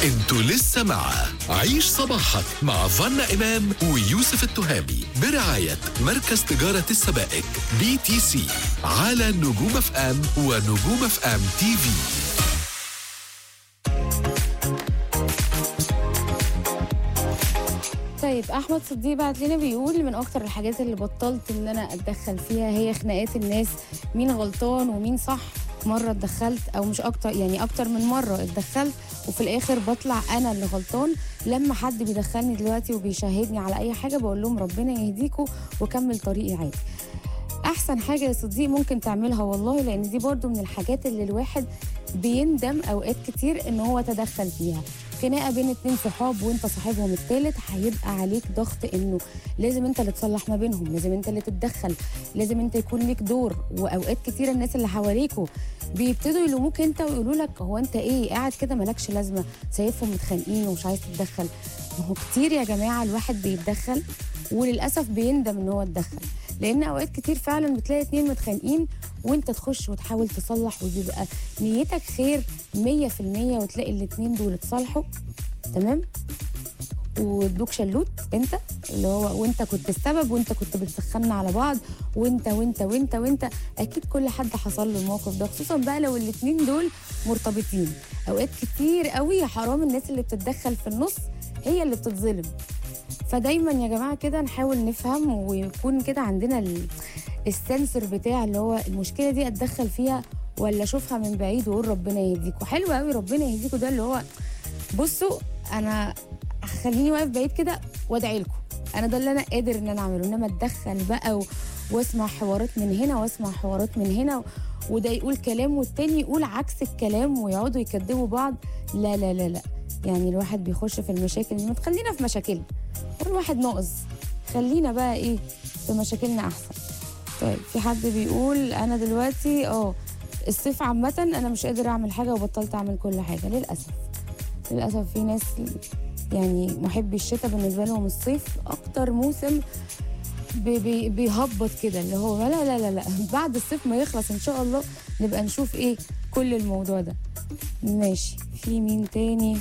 انتوا لسه مع عيش صباحك مع فنا إمام ويوسف التهامي برعاية مركز تجارة السبائك بي تي سي على نجوم اف ام ونجوم اف ام تي في طيب احمد صديق بعت لنا بيقول من اكتر الحاجات اللي بطلت ان انا اتدخل فيها هي خناقات الناس مين غلطان ومين صح مره اتدخلت او مش اكتر يعني اكتر من مره اتدخلت وفي الاخر بطلع انا اللي غلطان لما حد بيدخلني دلوقتي وبيشاهدني على اي حاجه بقول لهم ربنا يهديكوا وكمل طريقي عادي احسن حاجه يا صديق ممكن تعملها والله لان دي برضو من الحاجات اللي الواحد بيندم اوقات كتير ان هو تدخل فيها خناقه بين اتنين صحاب وانت صاحبهم التالت هيبقى عليك ضغط انه لازم انت اللي تصلح ما بينهم لازم انت اللي تتدخل لازم انت يكون ليك دور واوقات كتير الناس اللي حواليكوا بيبتدوا يلوموك انت ويقولوا لك هو انت ايه قاعد كده مالكش لازمه سايبهم متخانقين ومش عايز تتدخل ما هو كتير يا جماعه الواحد بيتدخل وللاسف بيندم ان هو اتدخل لان اوقات كتير فعلا بتلاقي اتنين متخانقين وانت تخش وتحاول تصلح وبيبقى نيتك خير 100% وتلاقي الاتنين دول اتصالحوا تمام وادوك شلوت انت اللي هو وانت كنت السبب وانت كنت بتسخنا على بعض وانت وانت وانت وانت اكيد كل حد حصل له الموقف ده خصوصا بقى لو الاتنين دول مرتبطين اوقات كتير قوي حرام الناس اللي بتتدخل في النص هي اللي بتتظلم فدايما يا جماعه كده نحاول نفهم ويكون كده عندنا ال- السنسور بتاع اللي هو المشكله دي اتدخل فيها ولا اشوفها من بعيد واقول ربنا يهديكوا حلو قوي ربنا يهديكوا ده اللي هو بصوا انا خليني واقف بعيد كده وادعي لكم انا ده اللي انا قادر ان انا اعمله انما اتدخل بقى و... واسمع حوارات من هنا واسمع حوارات من هنا و... وده يقول كلام والتاني يقول عكس الكلام ويقعدوا يكدبوا بعض لا لا لا لا يعني الواحد بيخش في المشاكل ما تخلينا في مشاكلنا كل واحد ناقص خلينا بقى ايه في مشاكلنا احسن طيب في حد بيقول انا دلوقتي اه الصيف عامة انا مش قادر اعمل حاجة وبطلت اعمل كل حاجة للأسف للأسف في ناس يعني محبي الشتاء بالنسبة لهم الصيف أكتر موسم بي بي بيهبط كده اللي هو لا لا لا لا بعد الصيف ما يخلص إن شاء الله نبقى نشوف إيه كل الموضوع ده ماشي في مين تاني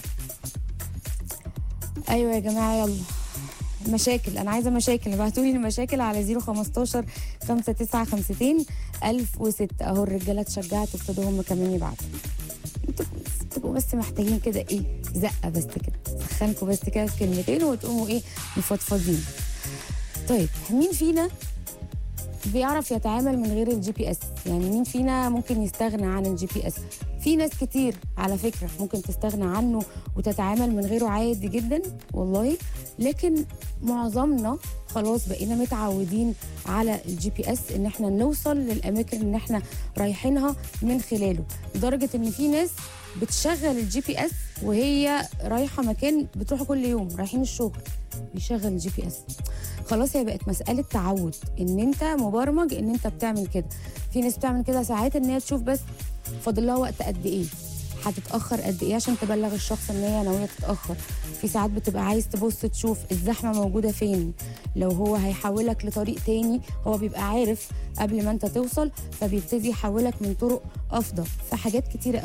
أيوة يا جماعة يلا مشاكل انا عايزه مشاكل ابعتوا لي المشاكل على 015 5952 1006 اهو الرجاله اتشجعت وابتدوا هم كمان يبعتوا انتوا تبقوا بس محتاجين كده ايه زقه بس كده سخنكوا بس كده في كلمتين وتقوموا ايه مفضفضين طيب مين فينا بيعرف يتعامل من غير الجي بي اس يعني مين فينا ممكن يستغنى عن الجي بي اس في ناس كتير على فكره ممكن تستغنى عنه وتتعامل من غيره عادي جدا والله لكن معظمنا خلاص بقينا متعودين على الجي بي اس ان احنا نوصل للاماكن اللي احنا رايحينها من خلاله لدرجه ان في ناس بتشغل الجي بي اس وهي رايحه مكان بتروح كل يوم رايحين الشغل بيشغل الجي بي اس خلاص هي بقت مساله تعود ان انت مبرمج ان انت بتعمل كده في ناس بتعمل كده ساعات ان هي تشوف بس فاضل لها وقت قد ايه هتتاخر قد ايه عشان تبلغ الشخص ان هي ناويه تتاخر في ساعات بتبقى عايز تبص تشوف الزحمه موجوده فين لو هو هيحولك لطريق تاني هو بيبقى عارف قبل ما انت توصل فبيبتدي يحولك من طرق افضل فحاجات كتيره